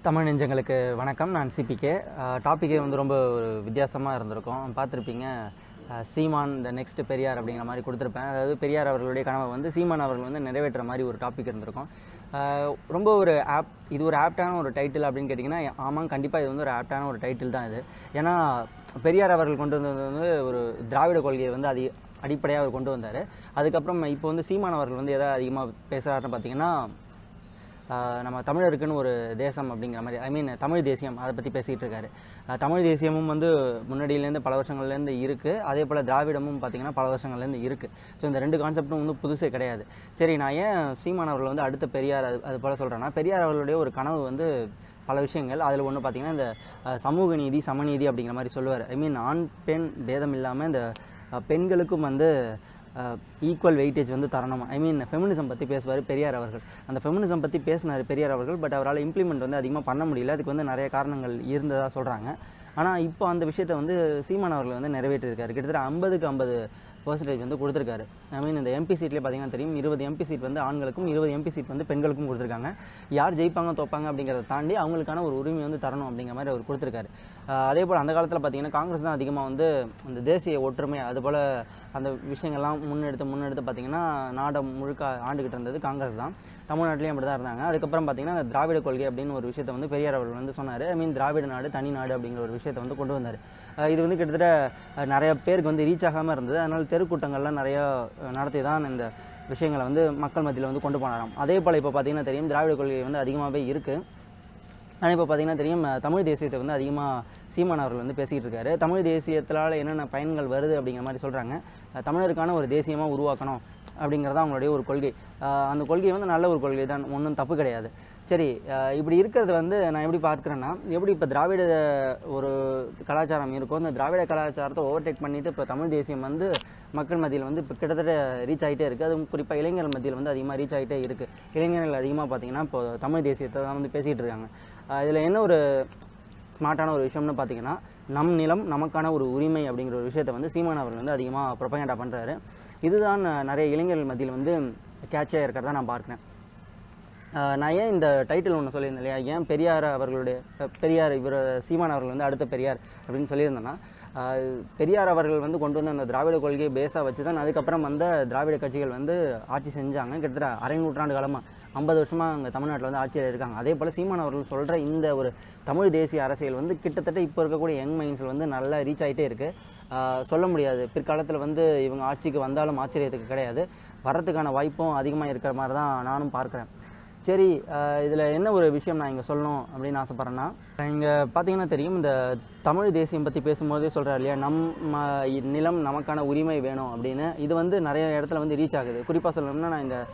தமிழ் நெஞ்சங்களுக்கு வணக்கம் நான் சிபிகே டாப்பிக்கே வந்து ரொம்ப ஒரு வித்தியாசமாக இருந்திருக்கும் பார்த்துருப்பீங்க அஹ், சீமான் த நெக்ஸ்ட் பெரியார் அப்படிங்கிற மாதிரி கொடுத்துருப்பேன் அதாவது பெரியார் அவர்களுடைய கனவை வந்து சீமான் அவர்கள் வந்து நிறைவேற்றுற மாதிரி ஒரு டாபிக் இருந்திருக்கும் அஹ், ரொம்ப ஒரு ஆப் இது ஒரு ஆப்டான ஒரு டைட்டில் அப்படின்னு கேட்டிங்கன்னா ஆமாம் கண்டிப்பாக இது வந்து ஒரு ஆப்டான ஒரு டைட்டில் தான் இது ஏன்னா பெரியார் அவர்கள் கொண்டு வந்தது வந்து ஒரு திராவிட கொள்கையை வந்து அதிக அடிப்படையாக அவர் கொண்டு வந்தார் அதுக்கப்புறம் இப்போ வந்து சீமான் அவர்கள் வந்து எதை அதிகமாக பேசுகிறாருன்னு பார்த்தீங்கன்னா ஆஹ் நம்ம தமிழருக்குன்னு ஒரு தேசம் அப்படிங்கிற மாதிரி ஐ மீன் தமிழ் தேசியம் அதை பற்றி பேசிகிட்டு இருக்காரு ஆஹ் தமிழ் தேசியமும் வந்து முன்னாடியிலேருந்து பல வருஷங்கள்லேருந்து இருக்குது அதே போல் திராவிடமும் பார்த்திங்கன்னா பல வருஷங்கள்லேருந்து இருக்குது ஸோ இந்த ரெண்டு கான்செப்டும் வந்து புதுசே கிடையாது சரி நான் ஏன் சீமான் அவர்கள் வந்து அடுத்த பெரியார் அது அது போல் சொல்கிறேன்னா பெரியார் அவர்களுடைய ஒரு கனவு வந்து பல விஷயங்கள் அதில் ஒன்று பார்த்தீங்கன்னா இந்த அஹ், சமூக நீதி சமநீதி அப்படிங்கிற மாதிரி சொல்லுவார் ஐ மீன் ஆண் பெண் பேதம் இல்லாமல் இந்த அஹ், பெண்களுக்கும் வந்து ஈக்குவல் வெயிட்டேஜ் வந்து தரணும் ஐ மீன் ஃபெமினிசம் பற்றி பேசுவார் பெரியார் அவர்கள் அந்த ஃபெமினிசம் பற்றி பேசினார் பெரியார் அவர்கள் பட் அவரால் இம்ப்ளிமெண்ட் வந்து அதிகமாக பண்ண முடியல அதுக்கு வந்து நிறைய காரணங்கள் இருந்ததாக சொல்கிறாங்க ஆனால் இப்போ அந்த விஷயத்தை வந்து சீமான் அவர்கள் வந்து நிறைவேற்றிருக்காரு கிட்டத்தட்ட ஐம்பதுக்கு ஐம்பது பர்சன்டேஜ் வந்து கொடுத்துருக்காரு ஐ மீன் இந்த எம்பி சீட்லேயே பார்த்தீங்கன்னா தெரியும் இருபது எம்பி சீட் வந்து ஆண்களுக்கும் இருபது எம்பி சீட் வந்து பெண்களுக்கும் கொடுத்துருக்காங்க யார் ஜெயிப்பாங்க தோப்பாங்க அப்படிங்கிறத தாண்டி அவங்களுக்கான ஒரு உரிமை வந்து தரணும் அப்படிங்கிற மாதிரி அவர் கொடுத்துருக்காரு ஆஹ் அதே போல் அந்த காலத்தில் பார்த்தீங்கன்னா காங்கிரஸ் தான் அதிகமாக வந்து இந்த தேசிய ஒற்றுமை அதுபோல் அந்த விஷயங்கள்லாம் முன்னெடுத்து முன்னெடுத்து பார்த்தீங்கன்னா நாடை முழுக்க ஆண்டுகிட்டு இருந்தது காங்கிரஸ் தான் தமிழ்நாட்டிலையும் அப்படி தான் இருந்தாங்க அதுக்கப்புறம் பார்த்தீங்கன்னா அந்த திராவிட கொள்கை அப்படின்னு ஒரு விஷயத்தை வந்து பெரியார் அவர்கள் வந்து சொன்னார் ஐ மீன் திராவிட நாடு தனி நாடு அப்படிங்கிற ஒரு விஷயத்தை வந்து கொண்டு வந்தார் அஹ் இது வந்து கிட்டத்தட்ட அஹ், நிறைய பேருக்கு வந்து ரீச் ஆகாமல் இருந்தது அதனால் தெருக்கூட்டங்கள்லாம் நிறைய அஹ், நடத்தி தான் இந்த விஷயங்களை வந்து மக்கள் மத்தியில் வந்து கொண்டு போனாராம் அதே போல் இப்போ பார்த்தீங்கன்னா தெரியும் திராவிட கொள்கை வந்து அதிகமாகவே இருக்குது ஆனால் இப்போ பார்த்தீங்கன்னா தெரியும் அஹ், தமிழ் தேசியத்தை வந்து அதிகமாக சீமான் அவர்கள் வந்து பேசிக்கிட்டு இருக்காரு தமிழ் தேசியத்தினால் என்னென்ன பயன்கள் வருது அப்படிங்கிற மாதிரி சொல்கிறாங்க தமிழருக்கான ஒரு தேசியமாக உருவாக்கணும் அப்படிங்கிறது அவங்களுடைய ஒரு கொள்கை அஹ், அந்த கொள்கை வந்து நல்ல ஒரு கொள்கை தான் ஒன்றும் தப்பு கிடையாது சரி அஹ், இப்படி இருக்கிறது வந்து நான் எப்படி பார்க்குறேன்னா எப்படி இப்போ திராவிட ஒரு கலாச்சாரம் இருக்கோ அந்த திராவிட கலாச்சாரத்தை ஓவர்டேக் பண்ணிட்டு இப்போ தமிழ் தேசியம் வந்து மக்கள் மத்தியில் வந்து இப்போ கிட்டத்தட்ட ரீச் ஆகிட்டே இருக்குது அதுவும் குறிப்பாக இளைஞர்கள் மத்தியில் வந்து அதிகமாக ரீச் ஆகிட்டே இருக்குது இளைஞர்கள் அதிகமாக பார்த்தீங்கன்னா இப்போ தமிழ் தேசியத்தை தான் வந்து பேசிகிட்டு இருக்காங்க இதில் என்ன ஒரு ஸ்மார்ட்டான ஒரு விஷயம்னு பார்த்தீங்கன்னா நம் நிலம் நமக்கான ஒரு உரிமை அப்படிங்கிற ஒரு விஷயத்தை வந்து சீமான் அவர்கள் வந்து அதிகமாக ப்ரொபகேண்டா பண்ணுறாரு இதுதான் அஹ், நிறைய இளைஞர்கள் மத்தியில் வந்து கேட்சியாக இருக்கிறதா நான் பார்க்குறேன் ஆஹ் நான் ஏன் இந்த டைட்டில் ஒன்று சொல்லியிருந்தேன் இல்லையா ஏன் பெரியார் அவர்களுடைய அஹ் பெரியார் இவர் சீமான் அவர்கள் வந்து அடுத்த பெரியார் அப்படின்னு சொல்லியிருந்தேன்னா ஆஹ் பெரியார் அவர்கள் வந்து கொண்டு வந்த அந்த திராவிட கொள்கையை பேஸாக வச்சு தான் அதுக்கப்புறம் வந்த திராவிட கட்சிகள் வந்து ஆட்சி செஞ்சாங்க கிட்டத்தட்ட அரை நூற்றாண்டு காலமாக ஐம்பது வருஷமாக அங்கே தமிழ்நாட்டில் வந்து ஆட்சியில் இருக்காங்க அதே போல் சீமான் அவர்கள் சொல்கிற இந்த ஒரு தமிழ் தேசிய அரசியல் வந்து கிட்டத்தட்ட இப்போ இருக்கக்கூடிய யங் மைண்ட்ஸில் வந்து நல்லா ரீச் ஆகிட்டே இருக்குது சொல்ல முடியாது பிற்காலத்தில் வந்து இவங்க ஆட்சிக்கு வந்தாலும் ஆச்சரியத்துக்கு கிடையாது வர்றதுக்கான வாய்ப்பும் அதிகமாக இருக்கிற மாதிரி தான் நானும் பார்க்குறேன் சரி இதில் என்ன ஒரு விஷயம் நான் இங்கே சொல்லணும் அப்படின்னு ஆசைப்பட்றேன்னா இங்கே பார்த்தீங்கன்னா தெரியும் இந்த தமிழ் தேசியம் பற்றி பேசும்போதே சொல்கிறார் இல்லையா நம்ம நிலம் நமக்கான உரிமை வேணும் அப்படின்னு இது வந்து நிறைய இடத்துல வந்து ரீச் ஆகுது குறிப்பாக சொல்லணும்னா நான் இந்த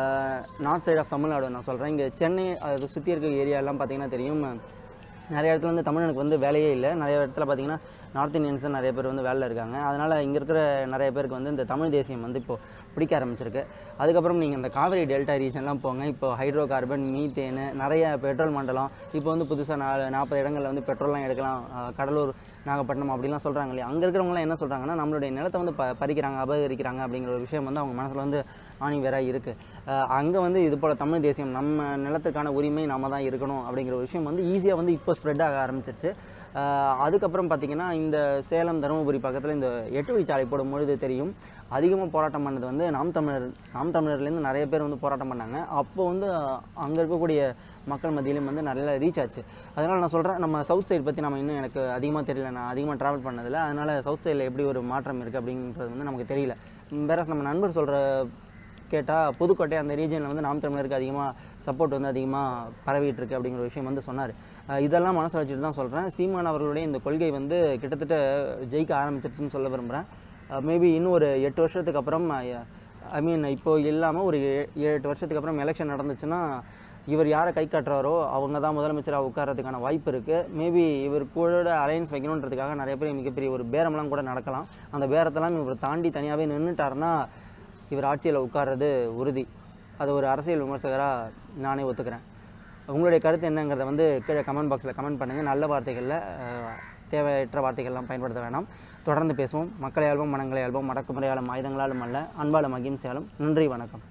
நார்த் சைடு ஆஃப் தமிழ்நாடு நான் சொல்கிறேன் இங்கே சென்னை அது சுற்றி இருக்க ஏரியாலாம் பார்த்தீங்கன்னா தெரியும் நிறைய இடத்துல வந்து தமிழனுக்கு வந்து வேலையே இல்லை நிறைய இடத்துல பார்த்தீங்கன்னா நார்த் இந்தியன்ஸ் நிறைய பேர் வந்து வேலையில் இருக்காங்க அதனால் இங்கே இருக்கிற நிறைய பேருக்கு வந்து இந்த தமிழ் தேசியம் வந்து இப்போ பிடிக்க ஆரம்பிச்சிருக்கு அதுக்கப்புறம் நீங்கள் இந்த காவிரி டெல்டா ரீஜன்லாம் போங்க இப்போ ஹைட்ரோ கார்பன் மீத்தேனு நிறைய பெட்ரோல் மண்டலம் இப்போ வந்து புதுசாக நாலு நாற்பது இடங்களில் வந்து பெட்ரோல்லாம் எடுக்கலாம் அஹ் கடலூர் நாகப்பட்டினம் அப்படிலாம் சொல்கிறாங்க இல்லையா அங்கே இருக்கிறவங்களாம் என்ன சொல்கிறாங்கன்னா நம்மளுடைய நிலத்தை வந்து ப பறிக்கிறாங்க அபகரிக்கிறாங்க அப்படிங்கிற ஒரு விஷயம் வந்து அவங்க மனசில் வந்து ஆணி வேற இருக்குது அங்கே வந்து இது போல் தமிழ் தேசியம் நம்ம நிலத்துக்கான உரிமை நம்ம தான் இருக்கணும் அப்படிங்கிற ஒரு விஷயம் வந்து ஈஸியாக வந்து இப்போ ஸ்ப்ரெட் ஆக ஆரம்பிச்சிருச்சு அஹ் அதுக்கப்புறம் பார்த்திங்கன்னா இந்த சேலம் தருமபுரி பக்கத்தில் இந்த எட்டு வழிச்சாலை போடும்பொழுது தெரியும் அதிகமாக போராட்டம் பண்ணது வந்து நாம் தமிழர் நாம் தமிழர்லேருந்து நிறைய பேர் வந்து போராட்டம் பண்ணாங்க அப்போ வந்து அங்கே இருக்கக்கூடிய மக்கள் மத்தியிலும் வந்து நிறைய ரீச் ஆச்சு அதனால் நான் சொல்கிறேன் நம்ம சவுத் சைடு பற்றி நம்ம இன்னும் எனக்கு அதிகமாக தெரியல நான் அதிகமாக ட்ராவல் பண்ணதில்ல அதனால் சவுத் சைடில் எப்படி ஒரு மாற்றம் இருக்குது அப்படின்றது வந்து நமக்கு தெரியல வேற நம்ம நண்பர் சொல்கிற கேட்டால் புதுக்கோட்டை அந்த ரீஜனில் வந்து நாம் தமிழருக்கு அதிகமாக சப்போர்ட் வந்து அதிகமாக பரவிட்டு இருக்கு அப்படிங்கிற விஷயம் வந்து சொன்னார் அஹ் இதெல்லாம் மனசில் வச்சுட்டு தான் சொல்கிறேன் சீமான் அவர்களுடைய இந்த கொள்கை வந்து கிட்டத்தட்ட ஜெயிக்க ஆரம்பிச்சிருச்சுன்னு சொல்ல விரும்புகிறேன் மேபி இன்னும் ஒரு எட்டு வருஷத்துக்கு அப்புறம் ஐ மீன் இப்போ இல்லாமல் ஒரு ஏ- ஏழு எட்டு வருஷத்துக்கு அப்புறம் எலெக்ஷன் நடந்துச்சுன்னா இவர் யாரை கை காட்டுறாரோ அவங்க தான் முதலமைச்சராக உட்காரதுக்கான வாய்ப்பு இருக்குது மேபி இவர் கூட அலையன்ஸ் வைக்கணுன்றதுக்காக நிறைய பேர் மிகப்பெரிய ஒரு பேரம்லாம் கூட நடக்கலாம் அந்த பேரத்தெல்லாம் இவர் தாண்டி தனியாகவே நின்றுட்டாருன்னா இவர் ஆட்சியில் உட்கார்றது உறுதி அது ஒரு அரசியல் விமர்சகராக நானே ஒத்துக்கிறேன் உங்களுடைய கருத்து என்னங்கிறத வந்து கீழே கமெண்ட் பாக்ஸில் கமெண்ட் பண்ணுங்கள் நல்ல வார்த்தைகளில் அஹ், தேவையற்ற வார்த்தைகள்லாம் பயன்படுத்த வேண்டாம் தொடர்ந்து பேசுவோம் மக்களை ஆல்பம் மனங்களை ஆல்பம் மடக்குமுறையாலும் ஆயுதங்களாலும் அல்ல அன்பாலும் அகிம்சையாலும் நன்றி வணக்கம்